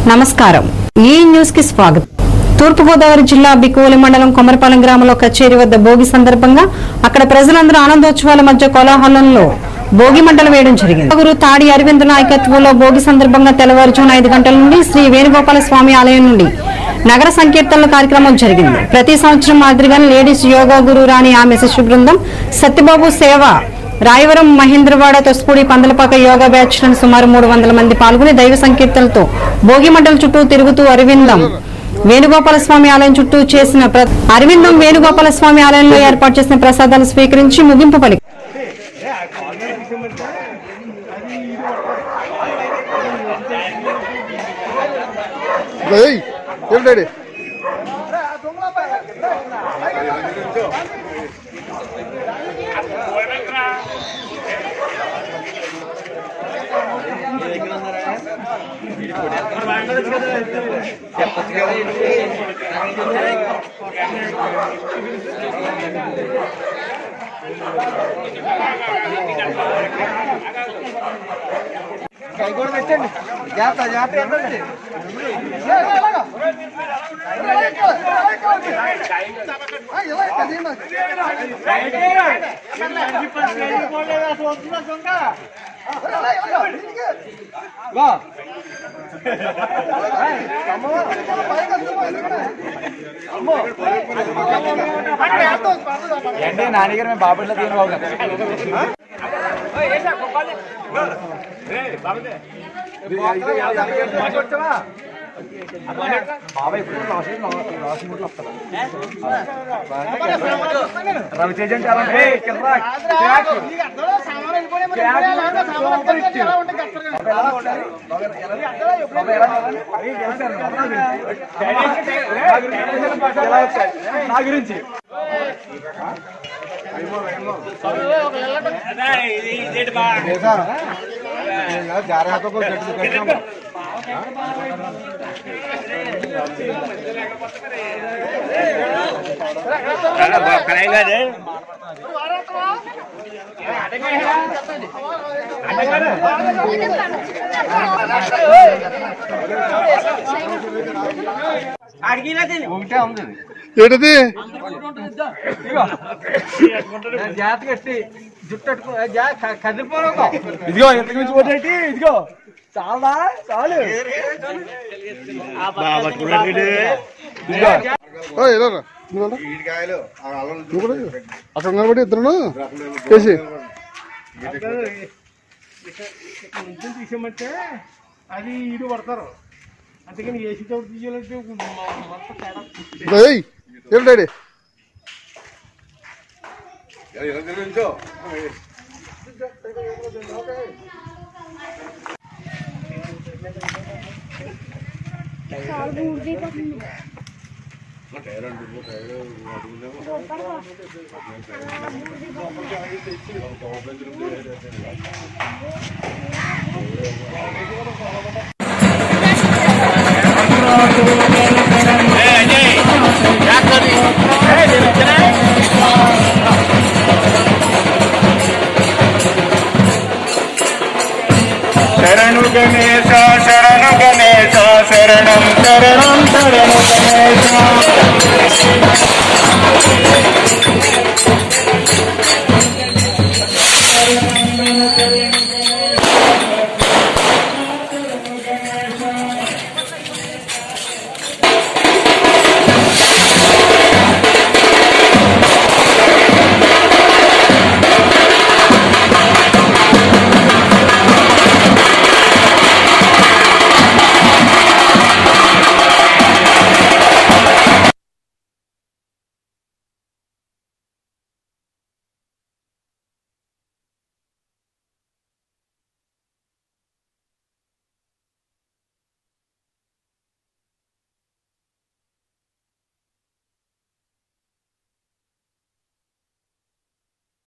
నమస్కారం ఈ న్యూస్ కి స్వాగతం తూర్పుగోదావరి జిల్లా బికోలి మండలం కొమరపాలెం గ్రామంలో కచేరీ వద్ద భోగి సందర్భంగా అక్కడ ప్రజలందరూ ఆనందోత్సవాల మధ్య కోలాహలంలో భోగి మంటలు వేయడం జరిగింది గురు తాడి అరవింద్ నాయకత్వంలో భోగి సందర్భంగా తెల్లవారుజామున ఐదు గంటల నుండి శ్రీ వేణుగోపాల స్వామి ఆలయం నుండి నగర సంకీర్తనల కార్యక్రమం జరిగింది ప్రతి సంవత్సరం మాదిరిగానే లేడీస్ యోగా గురు రాణి ఆమె శిశు బృందం సత్యబాబు సేవ రాయవరం మహేంద్రవాడ తొస్పూడి పందలపాక యోగా బ్యాచ్ లను సుమారు మూడు వందల మంది పాల్గొని దైవ సంకీర్తనలతో భోగి మంటల చుట్టూ తిరుగుతూ అరవిందం వేణుగోపాల స్వామి ఆలయం చుట్టూ చేసిన ప్ర- అరవిందం వేణుగోపాల స్వామి ఆలయంలో ఏర్పాటు చేసిన ప్రసాదాలు స్వీకరించి ముగింపు పలికి ఏయ్ ఏం డాడీ జాగ్రత్త జాగ్రత్త ఏంటండి ఏంటి నాన్నగారు మేము బాబుట్లో తీయను బాబు బాబాయ్ ఇప్పుడు లాస్ట్ లాస్ట్ మూట్లో రవితేజ అంటే ఎలా అంటే కింద నా గురించి ఒకటే ఉంది ఏంటది ఇదిగో జాగ్రత్త కట్టి జుట్టు అట్టుకో కదిలిపోను ఇదిగో ఇంతకు మించి పోటీ ఇదిగో చాలా చాలు ఇదిగో ఓ ఏదో రా. నువ్వు రా. నువ్వు కూడా ఇవ్వు. అక్కడ నిలబడి ఇద్దరు వేసి తీసామంటే అది ఈడు పడతారు అందుకని ఏసీ చోటు తీయాలంటే మొత్తం తేడా ఏయ్ ఏం డాడీ శరణు గణేశ శరణు గణేశ శరణం శరణం శరణు గణేశ